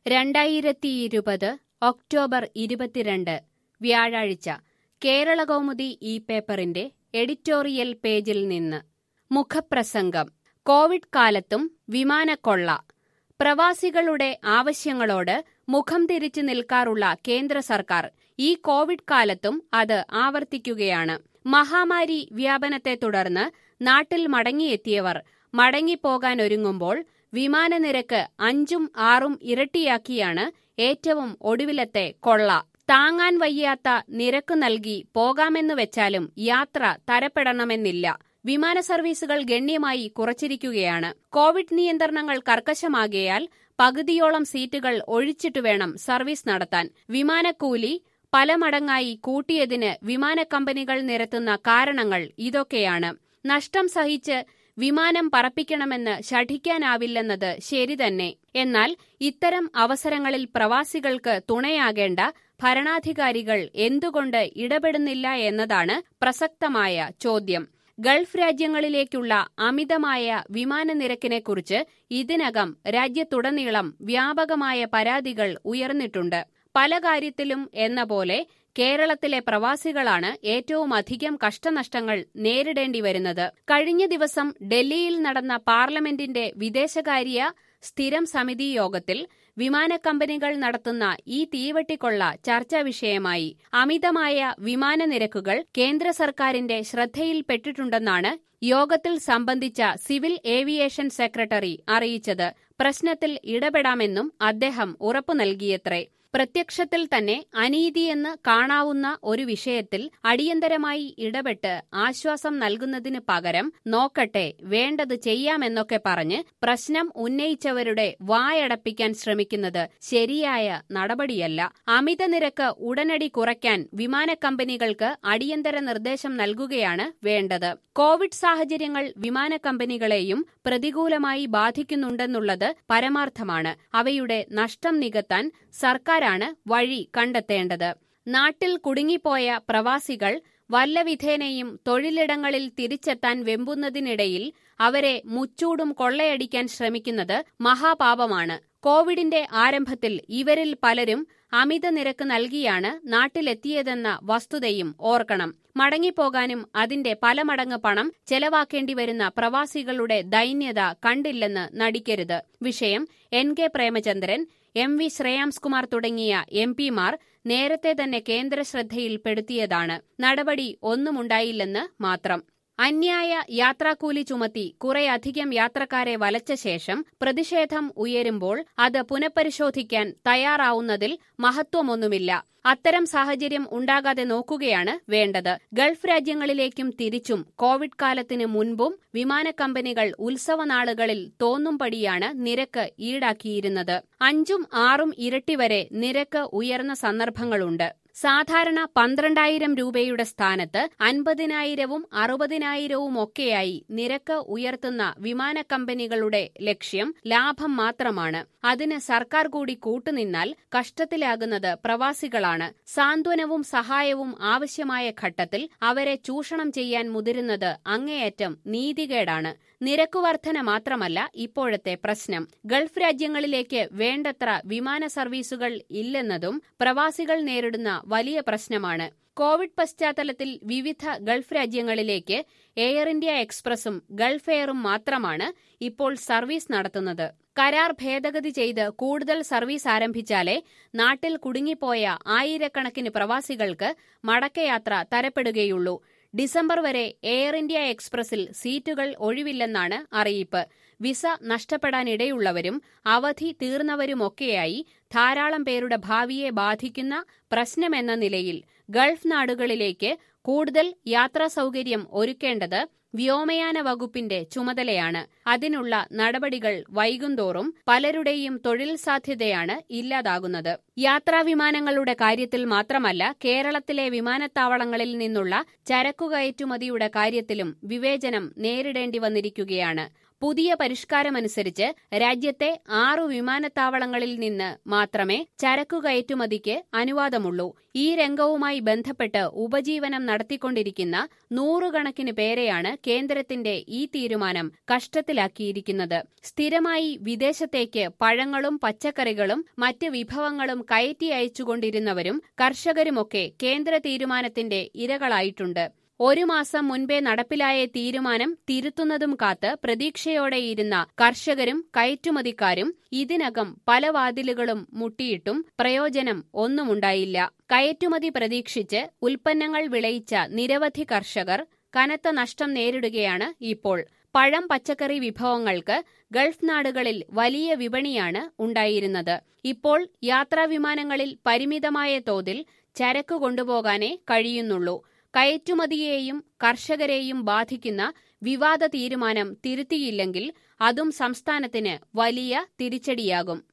രണ്ടായിരത്തിയിരുപത് ഒക്ടോബർ ഇരുപത്തിരണ്ട് വ്യാഴാഴ്ച കേരളകൗമുദി ഈ പേപ്പറിന്റെ എഡിറ്റോറിയൽ പേജിൽ നിന്ന് മുഖപ്രസംഗം കോവിഡ് കാലത്തും വിമാനക്കൊള്ള പ്രവാസികളുടെ ആവശ്യങ്ങളോട് മുഖം തിരിച്ചു നിൽക്കാറുള്ള കേന്ദ്ര സർക്കാർ ഈ കോവിഡ് കാലത്തും അത് ആവർത്തിക്കുകയാണ് മഹാമാരി വ്യാപനത്തെ തുടർന്ന് നാട്ടിൽ മടങ്ങിയെത്തിയവർ മടങ്ങിപ്പോകാനൊരുങ്ങുമ്പോൾ വിമാനനിരക്ക് അഞ്ചും ആറും ഇരട്ടിയാക്കിയാണ് ഏറ്റവും ഒടുവിലത്തെ കൊള്ള താങ്ങാൻ വയ്യാത്ത നിരക്ക് നൽകി പോകാമെന്ന് വെച്ചാലും യാത്ര തരപ്പെടണമെന്നില്ല വിമാന സർവീസുകൾ ഗണ്യമായി കുറച്ചിരിക്കുകയാണ് കോവിഡ് നിയന്ത്രണങ്ങൾ കർക്കശമാകിയാൽ പകുതിയോളം സീറ്റുകൾ ഒഴിച്ചിട്ട് വേണം സർവീസ് നടത്താൻ വിമാനക്കൂലി പല മടങ്ങായി കൂട്ടിയതിന് വിമാന കമ്പനികൾ നിരത്തുന്ന കാരണങ്ങൾ ഇതൊക്കെയാണ് നഷ്ടം സഹിച്ച് വിമാനം പറപ്പിക്കണമെന്ന് ശഠിക്കാനാവില്ലെന്നത് ശരി തന്നെ എന്നാൽ ഇത്തരം അവസരങ്ങളിൽ പ്രവാസികൾക്ക് തുണയാകേണ്ട ഭരണാധികാരികൾ എന്തുകൊണ്ട് ഇടപെടുന്നില്ല എന്നതാണ് പ്രസക്തമായ ചോദ്യം ഗൾഫ് രാജ്യങ്ങളിലേക്കുള്ള അമിതമായ വിമാന നിരക്കിനെക്കുറിച്ച് ഇതിനകം രാജ്യത്തുടനീളം വ്യാപകമായ പരാതികൾ ഉയർന്നിട്ടുണ്ട് പല കാര്യത്തിലും എന്ന പോലെ കേരളത്തിലെ പ്രവാസികളാണ് ഏറ്റവും അധികം കഷ്ടനഷ്ടങ്ങൾ നേരിടേണ്ടി വരുന്നത് കഴിഞ്ഞ ദിവസം ഡൽഹിയിൽ നടന്ന പാർലമെന്റിന്റെ വിദേശകാര്യ സ്ഥിരം സമിതി യോഗത്തിൽ വിമാന കമ്പനികൾ നടത്തുന്ന ഈ തീവട്ടിക്കൊള്ള ചർച്ചാ വിഷയമായി അമിതമായ വിമാന നിരക്കുകൾ കേന്ദ്ര സർക്കാരിന്റെ ശ്രദ്ധയിൽപ്പെട്ടിട്ടുണ്ടെന്നാണ് യോഗത്തിൽ സംബന്ധിച്ച സിവിൽ ഏവിയേഷൻ സെക്രട്ടറി അറിയിച്ചത് പ്രശ്നത്തിൽ ഇടപെടാമെന്നും അദ്ദേഹം ഉറപ്പു നൽകിയത്രേ പ്രത്യക്ഷത്തിൽ തന്നെ അനീതിയെന്ന് കാണാവുന്ന ഒരു വിഷയത്തിൽ അടിയന്തരമായി ഇടപെട്ട് ആശ്വാസം നൽകുന്നതിന് പകരം നോക്കട്ടെ വേണ്ടത് ചെയ്യാമെന്നൊക്കെ പറഞ്ഞ് പ്രശ്നം ഉന്നയിച്ചവരുടെ വായടപ്പിക്കാൻ ശ്രമിക്കുന്നത് ശരിയായ നടപടിയല്ല അമിത നിരക്ക് ഉടനടി കുറയ്ക്കാൻ വിമാന കമ്പനികൾക്ക് അടിയന്തര നിർദ്ദേശം നൽകുകയാണ് വേണ്ടത് കോവിഡ് സാഹചര്യങ്ങൾ വിമാന കമ്പനികളെയും പ്രതികൂലമായി ബാധിക്കുന്നുണ്ടെന്നുള്ളത് പരമാർത്ഥമാണ് അവയുടെ നഷ്ടം നികത്താൻ സർക്കാരാണ് വഴി കണ്ടെത്തേണ്ടത് നാട്ടിൽ കുടുങ്ങിപ്പോയ പ്രവാസികൾ വല്ലവിധേനയും തൊഴിലിടങ്ങളിൽ തിരിച്ചെത്താൻ വെമ്പുന്നതിനിടയിൽ അവരെ മുച്ചൂടും കൊള്ളയടിക്കാൻ ശ്രമിക്കുന്നത് മഹാപാപമാണ് കോവിഡിന്റെ ആരംഭത്തിൽ ഇവരിൽ പലരും അമിത നിരക്ക് നൽകിയാണ് നാട്ടിലെത്തിയതെന്ന വസ്തുതയും ഓർക്കണം മടങ്ങിപ്പോകാനും അതിന്റെ പല മടങ്ങ് പണം ചെലവാക്കേണ്ടി വരുന്ന പ്രവാസികളുടെ ദൈന്യത കണ്ടില്ലെന്ന് നടിക്കരുത് വിഷയം എൻ കെ പ്രേമചന്ദ്രൻ എം വി ശ്രേയാംസ്കുമാർ തുടങ്ങിയ എം പിമാർ നേരത്തെ തന്നെ കേന്ദ്ര ശ്രദ്ധയിൽപ്പെടുത്തിയതാണ് നടപടി ഒന്നുമുണ്ടായില്ലെന്ന് മാത്രം അന്യായ യാത്രാക്കൂലി ചുമത്തി കുറെയധികം യാത്രക്കാരെ വലച്ച ശേഷം പ്രതിഷേധം ഉയരുമ്പോൾ അത് പുനഃപരിശോധിക്കാൻ തയ്യാറാവുന്നതിൽ മഹത്വമൊന്നുമില്ല അത്തരം സാഹചര്യം ഉണ്ടാകാതെ നോക്കുകയാണ് വേണ്ടത് ഗൾഫ് രാജ്യങ്ങളിലേക്കും തിരിച്ചും കോവിഡ് കാലത്തിന് മുൻപും വിമാന കമ്പനികൾ ഉത്സവനാളുകളിൽ തോന്നുംപടിയാണ് നിരക്ക് ഈടാക്കിയിരുന്നത് അഞ്ചും ആറും ഇരട്ടി വരെ നിരക്ക് ഉയർന്ന സന്ദർഭങ്ങളുണ്ട് സാധാരണ പന്ത്രണ്ടായിരം രൂപയുടെ സ്ഥാനത്ത് അൻപതിനായിരവും അറുപതിനായിരവും ഒക്കെയായി നിരക്ക് ഉയർത്തുന്ന വിമാന കമ്പനികളുടെ ലക്ഷ്യം ലാഭം മാത്രമാണ് അതിന് സർക്കാർ കൂടി കൂട്ടുനിന്നാൽ കഷ്ടത്തിലാകുന്നത് പ്രവാസികളാണ് സാന്ത്വനവും സഹായവും ആവശ്യമായ ഘട്ടത്തിൽ അവരെ ചൂഷണം ചെയ്യാൻ മുതിരുന്നത് അങ്ങേയറ്റം നീതികേടാണ് നിരക്കുവർധന മാത്രമല്ല ഇപ്പോഴത്തെ പ്രശ്നം ഗൾഫ് രാജ്യങ്ങളിലേക്ക് വേണ്ടത്ര വിമാന സർവീസുകൾ ഇല്ലെന്നതും പ്രവാസികൾ നേരിടുന്ന വലിയ പ്രശ്നമാണ് കോവിഡ് പശ്ചാത്തലത്തിൽ വിവിധ ഗൾഫ് രാജ്യങ്ങളിലേക്ക് എയർ ഇന്ത്യ എക്സ്പ്രസും ഗൾഫ് എയറും മാത്രമാണ് ഇപ്പോൾ സർവീസ് നടത്തുന്നത് കരാർ ഭേദഗതി ചെയ്ത് കൂടുതൽ സർവീസ് ആരംഭിച്ചാലേ നാട്ടിൽ കുടുങ്ങിപ്പോയ ആയിരക്കണക്കിന് പ്രവാസികൾക്ക് മടക്കയാത്ര തരപ്പെടുകയുള്ളൂ ഡിസംബർ വരെ എയർ ഇന്ത്യ എക്സ്പ്രസിൽ സീറ്റുകൾ ഒഴിവില്ലെന്നാണ് അറിയിപ്പ് വിസ നഷ്ടപ്പെടാനിടയുള്ളവരും അവധി തീർന്നവരുമൊക്കെയായി ധാരാളം പേരുടെ ഭാവിയെ ബാധിക്കുന്ന പ്രശ്നമെന്ന നിലയിൽ ഗൾഫ് നാടുകളിലേക്ക് കൂടുതൽ യാത്രാ സൗകര്യം ഒരുക്കേണ്ടത് വ്യോമയാന വകുപ്പിന്റെ ചുമതലയാണ് അതിനുള്ള നടപടികൾ വൈകുന്തോറും പലരുടെയും തൊഴിൽ സാധ്യതയാണ് ഇല്ലാതാകുന്നത് യാത്രാ വിമാനങ്ങളുടെ കാര്യത്തിൽ മാത്രമല്ല കേരളത്തിലെ വിമാനത്താവളങ്ങളിൽ നിന്നുള്ള ചരക്കു കയറ്റുമതിയുടെ കാര്യത്തിലും വിവേചനം നേരിടേണ്ടി വന്നിരിക്കുകയാണ് പുതിയ പരിഷ്കാരമനുസരിച്ച് രാജ്യത്തെ ആറു വിമാനത്താവളങ്ങളിൽ നിന്ന് മാത്രമേ ചരക്കു കയറ്റുമതിക്ക് അനുവാദമുള്ളൂ ഈ രംഗവുമായി ബന്ധപ്പെട്ട് ഉപജീവനം നടത്തിക്കൊണ്ടിരിക്കുന്ന നൂറുകണക്കിന് പേരെയാണ് കേന്ദ്രത്തിന്റെ ഈ തീരുമാനം കഷ്ടത്തിലാക്കിയിരിക്കുന്നത് സ്ഥിരമായി വിദേശത്തേക്ക് പഴങ്ങളും പച്ചക്കറികളും മറ്റ് വിഭവങ്ങളും കയറ്റി അയച്ചുകൊണ്ടിരുന്നവരും കർഷകരുമൊക്കെ കേന്ദ്ര തീരുമാനത്തിന്റെ ഇരകളായിട്ടുണ്ട് ഒരു മാസം മുൻപേ നടപ്പിലായ തീരുമാനം തിരുത്തുന്നതും കാത്ത് പ്രതീക്ഷയോടെയിരുന്ന കർഷകരും കയറ്റുമതിക്കാരും ഇതിനകം പല വാതിലുകളും മുട്ടിയിട്ടും പ്രയോജനം ഒന്നുമുണ്ടായില്ല കയറ്റുമതി പ്രതീക്ഷിച്ച് ഉൽപ്പന്നങ്ങൾ വിളയിച്ച നിരവധി കർഷകർ കനത്ത നഷ്ടം നേരിടുകയാണ് ഇപ്പോൾ പഴം പച്ചക്കറി വിഭവങ്ങൾക്ക് ഗൾഫ് നാടുകളിൽ വലിയ വിപണിയാണ് ഉണ്ടായിരുന്നത് ഇപ്പോൾ യാത്രാവിമാനങ്ങളിൽ പരിമിതമായ തോതിൽ ചരക്ക് കൊണ്ടുപോകാനേ കഴിയുന്നുള്ളൂ കയറ്റുമതിയെയും കർഷകരെയും ബാധിക്കുന്ന വിവാദ തീരുമാനം തിരുത്തിയില്ലെങ്കിൽ അതും സംസ്ഥാനത്തിന് വലിയ തിരിച്ചടിയാകും